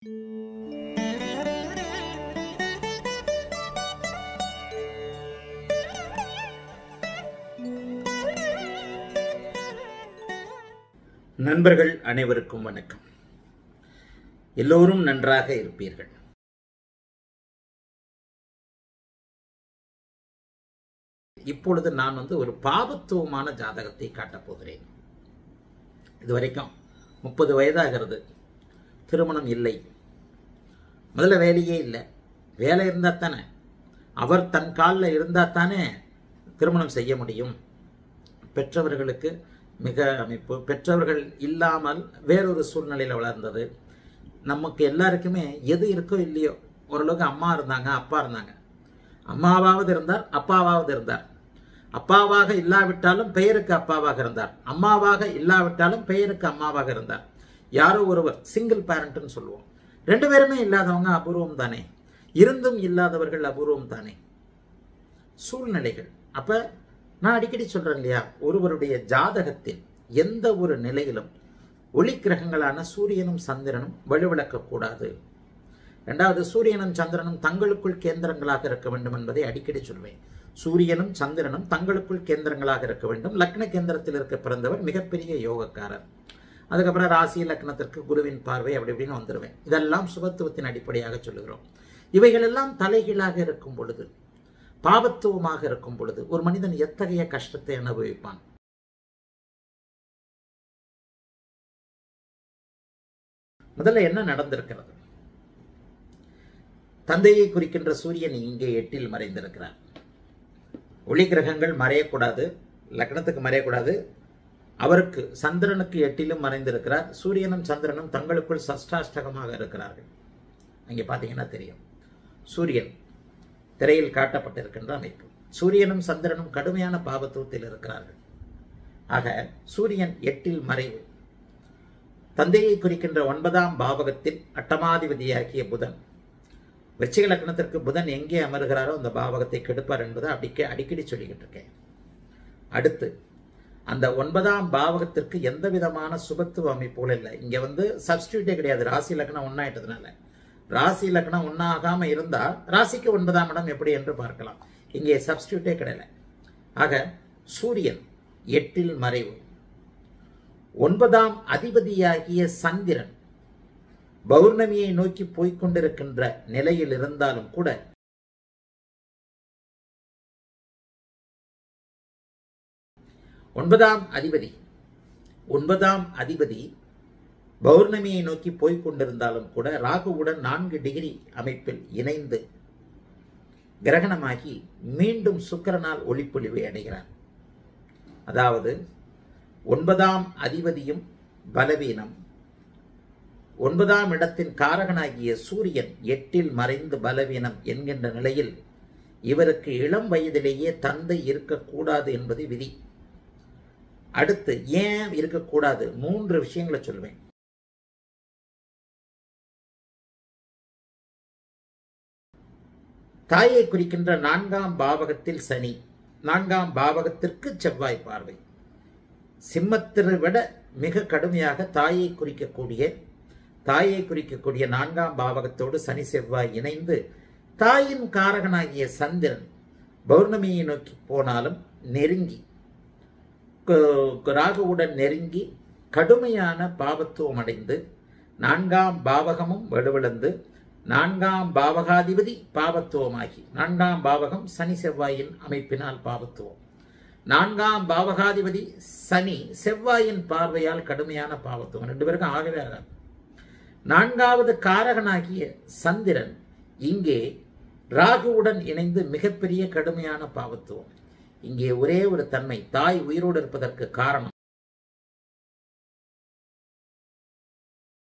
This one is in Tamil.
நண்பர்கள் அனைவருக்கும் வணக்கம் எல்லோரும் நன்றாக இருப்பீர்கள் இப்பொழுது நான் வந்து ஒரு பாபத்துவமான ஜாதகத்தை காட்டப் போகிறேன் இதுவரைக்கும் முப்பது வயதாகிறது திருமணம் இல்லை முதல்ல வேலையே இல்லை வேலை இருந்தால் தானே அவர் தன் காலில் இருந்தால் தானே திருமணம் செய்ய முடியும் பெற்றவர்களுக்கு மிக அமைப்பு பெற்றவர்கள் இல்லாமல் வேறொரு சூழ்நிலையில் வளர்ந்தது நமக்கு எல்லாருக்குமே எது இருக்கோ இல்லையோ ஓரளவுக்கு அம்மா இருந்தாங்க அப்பா இருந்தாங்க அம்மாவாவது இருந்தார் அப்பாவாவது இருந்தார் அப்பாவாக இல்லாவிட்டாலும் பெயருக்கு அப்பாவாக இருந்தார் அம்மாவாக இல்லாவிட்டாலும் பெயருக்கு அம்மாவாக இருந்தார் யாரோ ஒருவர் சிங்கிள் பேரண்ட்னு சொல்லுவோம் ரெண்டு பேருமே இல்லாதவங்க அபூர்வம் தானே இருந்தும் இல்லாதவர்கள் அபூர்வம் தானே சூழ்நிலைகள் அப்ப நான் அடிக்கடி சொல்றேன் இல்லையா ஒருவருடைய ஜாதகத்தில் எந்த ஒரு நிலையிலும் ஒளி கிரகங்களான சூரியனும் சந்திரனும் வலுவிழக்கக்கூடாது ரெண்டாவது சூரியனும் சந்திரனும் தங்களுக்குள் கேந்திரங்களாக இருக்க வேண்டும் என்பதை அடிக்கடி சொல்வேன் சூரியனும் சந்திரனும் தங்களுக்குள் கேந்திரங்களாக இருக்க வேண்டும் லக்ன கேந்திரத்தில் இருக்க பிறந்தவர் மிகப்பெரிய யோகக்காரர் அதுக்கப்புறம் ராசி லக்னத்திற்கு குருவின் பார்வை அப்படி இப்படின்னு வந்துடுவேன் இதெல்லாம் சுபத்துவத்தின் அடிப்படையாக சொல்லுகிறோம் இவைகளெல்லாம் தலைகீழாக இருக்கும் பொழுது பாவத்துவமாக இருக்கும் பொழுது ஒரு மனிதன் எத்தகைய கஷ்டத்தை அனுபவிப்பான் முதல்ல என்ன நடந்திருக்கிறது தந்தையை குறிக்கின்ற சூரியன் இங்கே எட்டில் மறைந்திருக்கிறார் ஒளி கிரகங்கள் மறையக்கூடாது லக்னத்துக்கு மறையக்கூடாது அவருக்கு சந்திரனுக்கு எட்டிலும் மறைந்திருக்கிறார் சூரியனும் சந்திரனும் தங்களுக்குள் சஷ்டாஷ்டகமாக இருக்கிறார்கள் அங்கே பார்த்தீங்கன்னா தெரியும் சூரியன் திரையில் காட்டப்பட்டிருக்கின்ற அமைப்பு சூரியனும் சந்திரனும் கடுமையான பாவத்துவத்தில் இருக்கிறார்கள் ஆக சூரியன் எட்டில் மறைவு தந்தையை குறிக்கின்ற ஒன்பதாம் பாவகத்தில் அட்டமாதிபதியாகிய புதன் விருச்சிக லக்னத்திற்கு புதன் எங்கே அமர்கிறாரோ அந்த பாவகத்தை கெடுப்பார் என்பதை அடிக்க அடிக்கடி சொல்லிக்கிட்டு இருக்கேன் அடுத்து அந்த ஒன்பதாம் பாவகத்திற்கு எந்த விதமான சுபத்துவ அமைப்புகள் இல்லை இங்க வந்து சப்ஸ்டியூட்டே கிடையாது ராசி லக்னம் ஒன்னாயிட்டதுனால ராசி லக்னம் ஒன்னாகாம இருந்தா ராசிக்கு ஒன்பதாம் இடம் எப்படி என்று பார்க்கலாம் இங்கே சப்ஸ்டியூட்டே கிடையாது ஆக சூரியன் எட்டில் மறைவு ஒன்பதாம் அதிபதியாகிய சந்திரன் பௌர்ணமியை நோக்கி போய்கொண்டிருக்கின்ற நிலையில் இருந்தாலும் கூட ஒன்பதாம் அதிபதி ஒன்பதாம் அதிபதி பௌர்ணமியை நோக்கி போய்க் கொண்டிருந்தாலும் கூட ராகுவுடன் நான்கு டிகிரி அமைப்பில் இணைந்து கிரகணமாகி மீண்டும் சுக்கரனால் ஒளிப்பொழிவை அடைகிறார் அதாவது ஒன்பதாம் அதிபதியும் பலவீனம் ஒன்பதாம் இடத்தின் காரகனாகிய சூரியன் எட்டில் மறைந்து பலவீனம் என்கின்ற நிலையில் இவருக்கு இளம் வயதிலேயே தந்தை இருக்கக்கூடாது என்பது விதி அடுத்து ஏன் இருக்கக்கூடாது மூன்று விஷயங்களை சொல்வேன் தாயை குறிக்கின்ற நான்காம் பாவகத்தில் சனி நான்காம் பாவகத்திற்கு செவ்வாய் பார்வை சிம்மத்திரை விட மிக கடுமையாக தாயை குறிக்கக்கூடிய தாயை குறிக்கக்கூடிய நான்காம் பாவகத்தோடு சனி செவ்வாய் இணைந்து தாயின் காரகனாகிய சந்திரன் பௌர்ணமியை நோக்கி போனாலும் நெருங்கி ராகுவுடன் நெருங்கி கடுமையான பாவத்துவம் அடைந்து நான்காம் பாவகமும் வலுவிழந்து நான்காம் பாவகாதிபதி பாவத்துவமாகி நான்காம் பாவகம் சனி செவ்வாயின் அமைப்பினால் பாவத்துவம் நான்காம் பாவகாதிபதி சனி செவ்வாயின் பார்வையால் கடுமையான பாவத்துவம் ரெண்டு பேருக்கும் ஆகவே ஆகாது நான்காவது காரகனாகிய சந்திரன் இங்கே ராகுவுடன் இணைந்து மிகப்பெரிய கடுமையான பாவத்துவம் இங்கே ஒரே ஒரு தன்மை தாய் உயிரோடு இருப்பதற்கு காரணம்